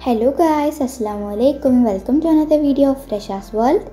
Hello guys, Assalamu alaikum. Welcome to another video of Fresha's World.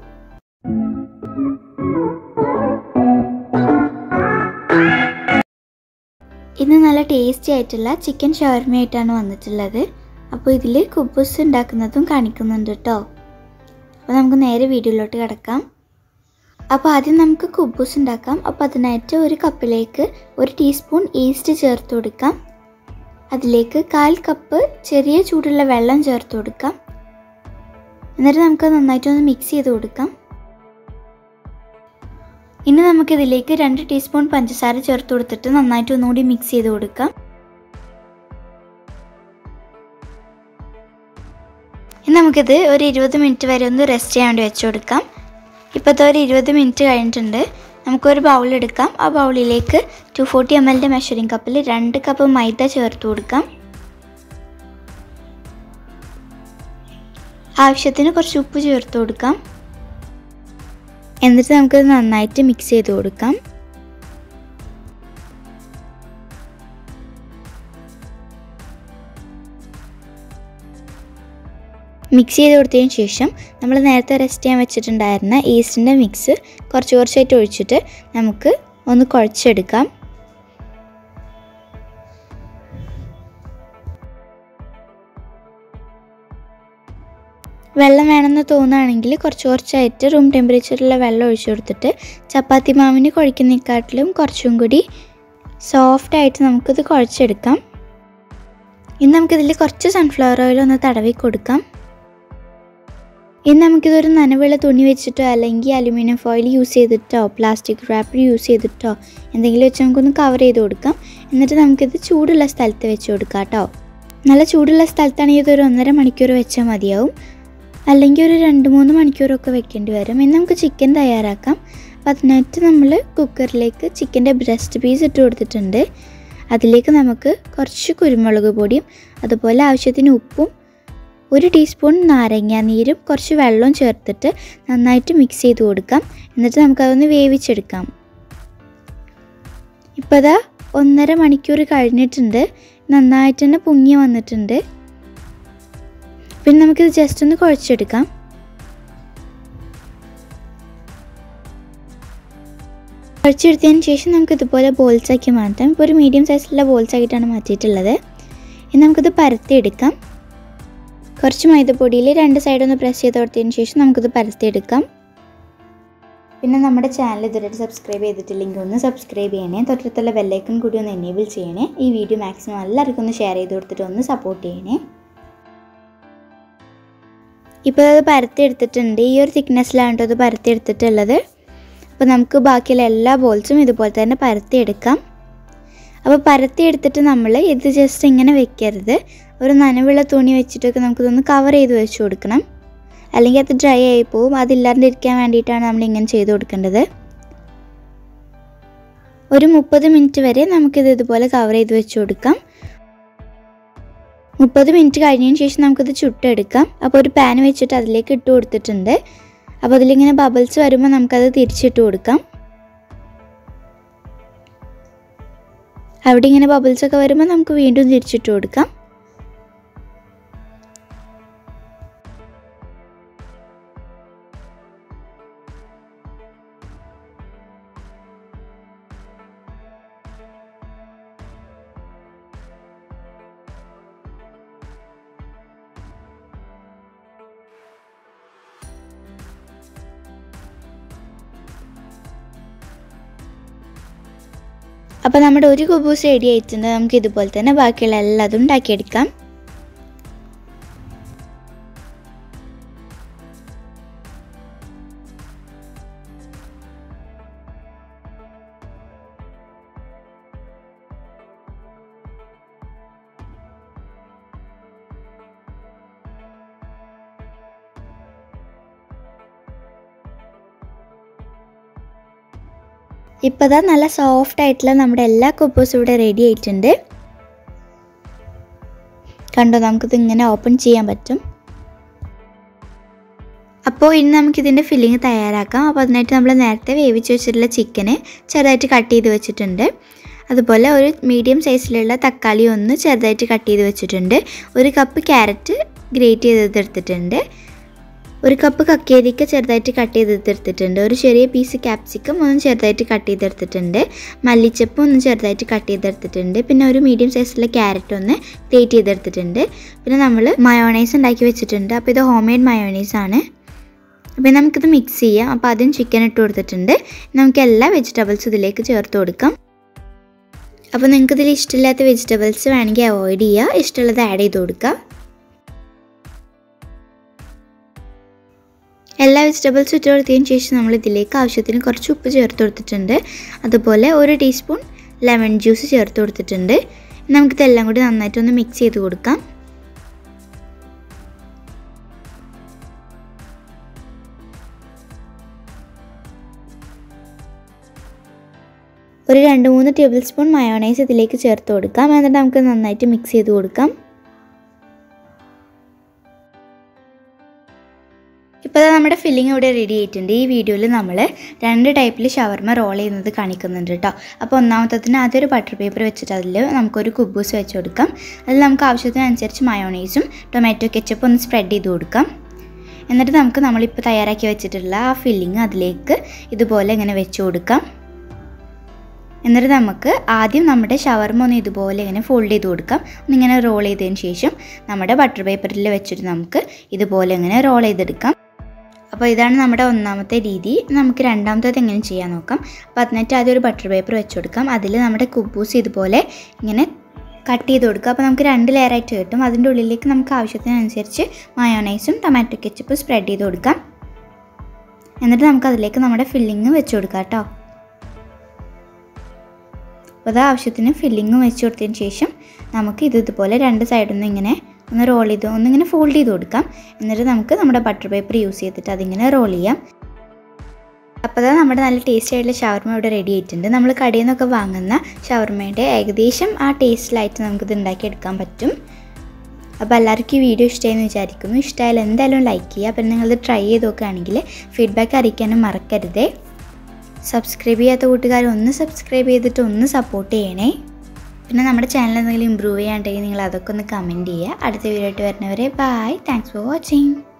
ഇന്ന് നല്ല tasty ആയിട്ടുള്ള chicken ഷവർമയായിട്ടാണ് വന്നിട്ടുള്ളത് അപ്പോൾ ഇതിൽ കുബൂസ് ഉണ്ടാക്കുന്നതും കാണിക്കുന്നുണ്ട് കേട്ടോ അപ്പോൾ നമുക്ക് നേരെ വീഡിയോയിലോട്ട് കിടക്കാം അപ്പോൾ ആദ്യം നമുക്ക് കുബൂസ് ഉണ്ടാക്കാം അപ്പോൾ അതിനായിട്ട് ഒരു കപ്പിലേക്ക് ഒരു ടീസ്പൂൺ ഈസ്റ്റ് ചേർത്ത് കൊടുക്കാം അതിലേക്ക് കാൽ കപ്പ് ചെറിയ ചൂടുള്ള വെള്ളം ചേർത്ത് കൊടുക്കാം എന്നിട്ട് നമുക്ക് നന്നായിട്ടൊന്ന് മിക്സ് ചെയ്ത് കൊടുക്കാം ഇനി നമുക്കിതിലേക്ക് രണ്ട് ടീസ്പൂൺ പഞ്ചസാര ചേർത്ത് കൊടുത്തിട്ട് നന്നായിട്ട് ഒന്നുകൂടി മിക്സ് ചെയ്ത് കൊടുക്കാം ഇനി നമുക്കിത് ഒരു ഇരുപത് മിനിറ്റ് വരെ ഒന്ന് റെസ്റ്റ് ചെയ്യാൻ വേണ്ടി വെച്ച് കൊടുക്കാം ഇപ്പോഴത്തെ ഒരു ഇരുപത് മിനിറ്റ് കഴിഞ്ഞിട്ടുണ്ട് നമുക്കൊരു ബൗൾ എടുക്കാം ആ ബൗളിലേക്ക് ടു ഫോർട്ടി എം എല്ലിൻ്റെ മെഷറിംഗ് കപ്പിൽ രണ്ട് കപ്പ് മൈദ ചേർത്ത് കൊടുക്കാം ആവശ്യത്തിന് കുറച്ച് ഉപ്പ് ചേർത്ത് കൊടുക്കാം എന്നിട്ട് നമുക്കത് നന്നായിട്ട് മിക്സ് ചെയ്ത് കൊടുക്കാം മിക്സ് ചെയ്ത് കൊടുത്തതിന് ശേഷം നമ്മൾ നേരത്തെ റെസ്റ്റ് ചെയ്യാൻ വെച്ചിട്ടുണ്ടായിരുന്ന ഈസ്റ്റിൻ്റെ മിക്സ് കുറച്ച് കുറച്ചായിട്ട് ഒഴിച്ചിട്ട് നമുക്ക് ഒന്ന് കുഴച്ചെടുക്കാം വെള്ളം വേണമെന്ന് തോന്നുകയാണെങ്കിൽ കുറച്ച് കുറച്ചായിട്ട് റൂം ടെമ്പറേച്ചറിലുള്ള വെള്ളം ഒഴിച്ചു കൊടുത്തിട്ട് ചപ്പാത്തി മാവിന് കുഴക്കുന്നതിനെക്കാട്ടിലും കുറച്ചും കൂടി സോഫ്റ്റായിട്ട് നമുക്കിത് കുഴച്ചെടുക്കാം ഇനി നമുക്കിതിൽ കുറച്ച് സൺഫ്ലവർ ഓയിൽ ഒന്ന് തടവി കൊടുക്കാം ഇനി നമുക്കിതൊരു നനവുള്ള തുണി വെച്ചിട്ടോ അല്ലെങ്കിൽ അലുമിനിയം ഫോയിൽ യൂസ് ചെയ്തിട്ടോ പ്ലാസ്റ്റിക് റാപ്പർ യൂസ് ചെയ്തിട്ടോ എന്തെങ്കിലും വെച്ച് നമുക്കൊന്ന് കവർ ചെയ്ത് കൊടുക്കാം എന്നിട്ട് നമുക്കിത് ചൂടുള്ള സ്ഥലത്ത് വെച്ച് കൊടുക്കാം കേട്ടോ നല്ല ചൂടുള്ള സ്ഥലത്താണെങ്കിൽ ഇതൊരു ഒന്നര മണിക്കൂർ വെച്ചാൽ മതിയാവും അല്ലെങ്കിൽ ഒരു രണ്ട് മൂന്ന് മണിക്കൂറൊക്കെ വെക്കേണ്ടി വരും ഇനി നമുക്ക് ചിക്കൻ തയ്യാറാക്കാം അപ്പം അതിനായിട്ട് നമ്മൾ കുക്കറിലേക്ക് ചിക്കൻ്റെ ബ്രസ്റ്റ് പീസ് ഇട്ട് കൊടുത്തിട്ടുണ്ട് അതിലേക്ക് നമുക്ക് കുറച്ച് കുരുമുളക് പൊടിയും അതുപോലെ ആവശ്യത്തിന് ഉപ്പും ഒരു ടീസ്പൂൺ നാരങ്ങ നീരും കുറച്ച് വെള്ളവും ചേർത്തിട്ട് നന്നായിട്ട് മിക്സ് ചെയ്ത് കൊടുക്കാം എന്നിട്ട് നമുക്കതൊന്ന് വേവിച്ചെടുക്കാം ഇപ്പോൾ അതാ ഒന്നര മണിക്കൂർ കഴിഞ്ഞിട്ടുണ്ട് നന്നായിട്ട് തന്നെ പൊങ്ങി വന്നിട്ടുണ്ട് പിന്നെ നമുക്കിത് ജസ്റ്റ് ഒന്ന് കുഴച്ചെടുക്കാം കുഴച്ചെടുത്തതിന് ശേഷം നമുക്ക് ഇതുപോലെ ബോൾസ് ആക്കി മാറ്റാം ഇപ്പോൾ ഒരു മീഡിയം സൈസിലുള്ള ബോൾസ് ആക്കിയിട്ടാണ് മാറ്റിയിട്ടുള്ളത് ഇനി നമുക്കിത് പരത്തിയെടുക്കാം കുറച്ച് മൈദപ്പൊടിയിൽ രണ്ട് സൈഡൊന്ന് പ്രസ് ചെയ്ത് കൊടുത്തതിന് ശേഷം നമുക്കിത് പരത്തിയെടുക്കാം പിന്നെ നമ്മുടെ ചാനൽ ഇതുവരെ സബ്സ്ക്രൈബ് ചെയ്തിട്ടില്ലെങ്കിൽ ഒന്ന് സബ്സ്ക്രൈബ് ചെയ്യണേ തൊട്ടടുത്തുള്ള ബെല്ലൈക്കൺ കൂടി ഒന്ന് എനേബിൾ ചെയ്യണേ ഈ വീഡിയോ മാക്സിമം എല്ലാവർക്കും ഒന്ന് ഷെയർ ചെയ്ത് കൊടുത്തിട്ട് ഒന്ന് സപ്പോർട്ട് ചെയ്യണേ ഇപ്പോൾ അത് പരത്തിയെടുത്തിട്ടുണ്ട് ഈ ഒരു തിക്നെസ്സിലാണ് കേട്ടോ അത് പരത്തിയെടുത്തിട്ടുള്ളത് അപ്പോൾ നമുക്ക് ബാക്കിയുള്ള എല്ലാ ബോൾസും ഇതുപോലെ തന്നെ പരത്തിയെടുക്കാം അപ്പോൾ പരത്തിയെടുത്തിട്ട് നമ്മൾ ഇത് ജസ്റ്റ് ഇങ്ങനെ വെക്കരുത് ഒരു നനവുള്ള തുണി വെച്ചിട്ടൊക്കെ നമുക്കിതൊന്ന് കവർ ചെയ്ത് വെച്ച് കൊടുക്കണം അല്ലെങ്കിൽ അത് ഡ്രൈ ആയി പോവും അതില്ലാണ്ടിരിക്കാൻ വേണ്ടിയിട്ടാണ് നമ്മൾ ഇങ്ങനെ ചെയ്ത് കൊടുക്കേണ്ടത് ഒരു മുപ്പത് മിനിറ്റ് വരെ നമുക്കിത് ഇതുപോലെ കവർ ചെയ്ത് വെച്ച് കൊടുക്കാം മുപ്പത് മിനിറ്റ് കഴിഞ്ഞതിന് ശേഷം നമുക്കിത് ചുട്ടെടുക്കാം അപ്പോൾ ഒരു പാൻ വെച്ചിട്ട് അതിലേക്ക് ഇട്ട് കൊടുത്തിട്ടുണ്ട് അപ്പോൾ അതിലിങ്ങനെ ബബിൾസ് വരുമ്പോൾ നമുക്കത് തിരിച്ചിട്ട് കൊടുക്കാം അവിടെ ഇങ്ങനെ ബബിൾസ് ഒക്കെ വരുമ്പോൾ നമുക്ക് വീണ്ടും തിരിച്ചിട്ട് കൊടുക്കാം അപ്പോൾ നമ്മുടെ ഒരു കുബൂസ് റെഡി ആയിട്ടുണ്ട് നമുക്ക് ഇതുപോലെ തന്നെ ബാക്കിയുള്ള എല്ലാതും ഉണ്ടാക്കിയെടുക്കാം ഇപ്പോൾ ഇതാ നല്ല സോഫ്റ്റ് ആയിട്ടുള്ള നമ്മുടെ എല്ലാ കുബൂസും ഇവിടെ റെഡി ആയിട്ടുണ്ട് കണ്ടോ നമുക്കിത് ഇങ്ങനെ ഓപ്പൺ ചെയ്യാൻ പറ്റും അപ്പോൾ ഇനി നമുക്കിതിൻ്റെ ഫില്ലിങ് തയ്യാറാക്കാം അപ്പോൾ അതിനായിട്ട് നമ്മൾ നേരത്തെ വേവിച്ച് വെച്ചിട്ടുള്ള ചിക്കന് ചെറുതായിട്ട് കട്ട് ചെയ്ത് വെച്ചിട്ടുണ്ട് അതുപോലെ ഒരു മീഡിയം സൈസിലുള്ള തക്കാളി ഒന്ന് ചെറുതായിട്ട് കട്ട് ചെയ്ത് വെച്ചിട്ടുണ്ട് ഒരു കപ്പ് ക്യാരറ്റ് ഗ്രേറ്റ് ചെയ്തെടുത്തിട്ടുണ്ട് ഒരു കപ്പ് കക്കേരിക്ക ചെറുതായിട്ട് കട്ട് ചെയ്തെടുത്തിട്ടുണ്ട് ഒരു ചെറിയ പീസ് ക്യാപ്സിക്കം ഒന്ന് ചെറുതായിട്ട് കട്ട് ചെയ്തെടുത്തിട്ടുണ്ട് മല്ലിച്ചപ്പ് ഒന്ന് ചെറുതായിട്ട് കട്ട് ചെയ്തെടുത്തിട്ടുണ്ട് പിന്നെ ഒരു മീഡിയം സൈസിലെ ക്യാരറ്റ് ഒന്ന് ഗ്രേറ്റ് ചെയ്തെടുത്തിട്ടുണ്ട് പിന്നെ നമ്മൾ മയോണൈസ് ഉണ്ടാക്കി വെച്ചിട്ടുണ്ട് അപ്പോൾ ഇത് ഹോം മെയ്ഡ് മയോണൈസ് ആണ് അപ്പോൾ നമുക്കിത് മിക്സ് ചെയ്യാം അപ്പോൾ ആദ്യം ചിക്കൻ ഇട്ട് കൊടുത്തിട്ടുണ്ട് നമുക്ക് എല്ലാ വെജിറ്റബിൾസും ഇതിലേക്ക് ചേർത്ത് കൊടുക്കാം അപ്പോൾ നിങ്ങൾക്ക് ഇതിൽ ഇഷ്ടമില്ലാത്ത വെജിറ്റബിൾസ് വേണമെങ്കിൽ അവോയ്ഡ് ചെയ്യുക ഇഷ്ടമുള്ളത് ആഡ് ചെയ്ത് കൊടുക്കുക എല്ലാ വെജിറ്റബിൾസും ഇട്ട് കൊടുത്തതിന് ശേഷം നമ്മൾ ഇതിലേക്ക് ആവശ്യത്തിന് കുറച്ച് ഉപ്പ് ചേർത്ത് കൊടുത്തിട്ടുണ്ട് അതുപോലെ ഒരു ടീസ്പൂൺ ലെമൺ ജ്യൂസ് ചേർത്ത് കൊടുത്തിട്ടുണ്ട് നമുക്കിതെല്ലാം കൂടി നന്നായിട്ടൊന്ന് മിക്സ് ചെയ്ത് കൊടുക്കാം ഒരു രണ്ട് മൂന്ന് ടേബിൾ സ്പൂൺ മയോണൈസ് ഇതിലേക്ക് ചേർത്ത് കൊടുക്കാം എന്നിട്ട് നമുക്ക് നന്നായിട്ട് മിക്സ് ചെയ്ത് കൊടുക്കാം ഇപ്പോൾ നമ്മുടെ ഫില്ലിംഗ് ഇവിടെ റെഡി ആയിട്ടുണ്ട് ഈ വീഡിയോയിൽ നമ്മൾ രണ്ട് ടൈപ്പിൽ ഷവർമ റോൾ ചെയ്യുന്നത് കാണിക്കുന്നുണ്ട് കേട്ടോ അപ്പോൾ ഒന്നാമത്തതിന് ആദ്യം ഒരു ബട്ടർ പേപ്പർ വെച്ചിട്ട് അതിൽ നമുക്കൊരു കുബൂസ് വെച്ച് കൊടുക്കാം അതിൽ നമുക്ക് ആവശ്യത്തിനനുസരിച്ച് മയോണൈസും ടൊമാറ്റോ കെച്ചപ്പ് ഒന്ന് സ്പ്രെഡ് ചെയ്ത് കൊടുക്കാം എന്നിട്ട് നമുക്ക് നമ്മളിപ്പോൾ തയ്യാറാക്കി വെച്ചിട്ടുള്ള ആ ഫില്ലിങ് അതിലേക്ക് ഇതുപോലെ ഇങ്ങനെ വെച്ച് കൊടുക്കാം എന്നിട്ട് നമുക്ക് ആദ്യം നമ്മുടെ ഷവർമ ഒന്ന് ഇതുപോലെ ഇങ്ങനെ ഫോൾഡ് ചെയ്ത് കൊടുക്കാം ഒന്നിങ്ങനെ റോൾ ചെയ്തതിന് ശേഷം നമ്മുടെ ബട്ടർ പേപ്പറിൽ വെച്ചിട്ട് നമുക്ക് ഇതുപോലെ ഇങ്ങനെ റോൾ ചെയ്തെടുക്കാം അപ്പോൾ ഇതാണ് നമ്മുടെ ഒന്നാമത്തെ രീതി നമുക്ക് രണ്ടാമത്തേത് എങ്ങനെ ചെയ്യാൻ നോക്കാം അപ്പോൾ അതിനായിട്ട് ആദ്യം ഒരു ബട്ടർ പേപ്പർ വെച്ച് കൊടുക്കാം അതിൽ നമ്മുടെ കുബൂസ് ഇതുപോലെ ഇങ്ങനെ കട്ട് ചെയ്ത് കൊടുക്കുക അപ്പോൾ നമുക്ക് രണ്ട് ലെയറായിട്ട് കിട്ടും അതിൻ്റെ ഉള്ളിലേക്ക് നമുക്ക് ആവശ്യത്തിനനുസരിച്ച് മയോണൈസും ടൊമാറ്റോ കെച്ചപ്പും സ്പ്രെഡ് ചെയ്ത് കൊടുക്കാം എന്നിട്ട് നമുക്ക് അതിലേക്ക് നമ്മുടെ ഫില്ലിങ് വെച്ച് കൊടുക്കാം കേട്ടോ അപ്പോൾ അത് ആവശ്യത്തിന് ഫില്ലിങ്ങും വെച്ച് കൊടുത്തതിന് ശേഷം നമുക്ക് ഇത് ഇതുപോലെ രണ്ട് സൈഡിൽ നിന്ന് ഇങ്ങനെ ഒന്ന് റോൾ ചെയ്ത് ഒന്നിങ്ങനെ ഫോൾഡ് ചെയ്ത് കൊടുക്കാം എന്നിട്ട് നമുക്ക് നമ്മുടെ ബട്ടർ പേപ്പർ യൂസ് ചെയ്തിട്ട് അതിങ്ങനെ റോൾ ചെയ്യാം അപ്പോൾ അതാ നമ്മുടെ നല്ല ടേസ്റ്റി ആയിട്ടുള്ള ഷവർമ ഇവിടെ റെഡി ആയിട്ടുണ്ട് നമ്മൾ കടയിൽ നിന്നൊക്കെ വാങ്ങുന്ന ഷവർമയുടെ ഏകദേശം ആ ടേസ്റ്റിലായിട്ട് നമുക്കിത് ഉണ്ടാക്കിയെടുക്കാൻ പറ്റും അപ്പോൾ എല്ലാവർക്കും ഈ വീഡിയോ ഇഷ്ടമായെന്ന് വിചാരിക്കുന്നു ഇഷ്ടമായാലും എന്തായാലും ലൈക്ക് ചെയ്യുക അപ്പം നിങ്ങളിത് ട്രൈ ചെയ്ത് നോക്കുകയാണെങ്കിൽ ഫീഡ്ബാക്ക് അറിയിക്കാനും മറക്കരുതേ സബ്സ്ക്രൈബ് ചെയ്യാത്ത കൂട്ടുകാർ ഒന്ന് സബ്സ്ക്രൈബ് ചെയ്തിട്ട് ഒന്ന് സപ്പോർട്ട് ചെയ്യണേ പിന്നെ നമ്മുടെ ചാനൽ എന്തെങ്കിലും ഇമ്പ്രൂവ് ചെയ്യാണ്ടെങ്കിൽ നിങ്ങൾ അതൊക്കെ ഒന്ന് കമൻറ്റ് ചെയ്യുക അടുത്ത വീഡിയോ ആയിട്ട് വരുന്നവരെ ബൈ താങ്ക്സ് ഫോർ വാച്ചിങ്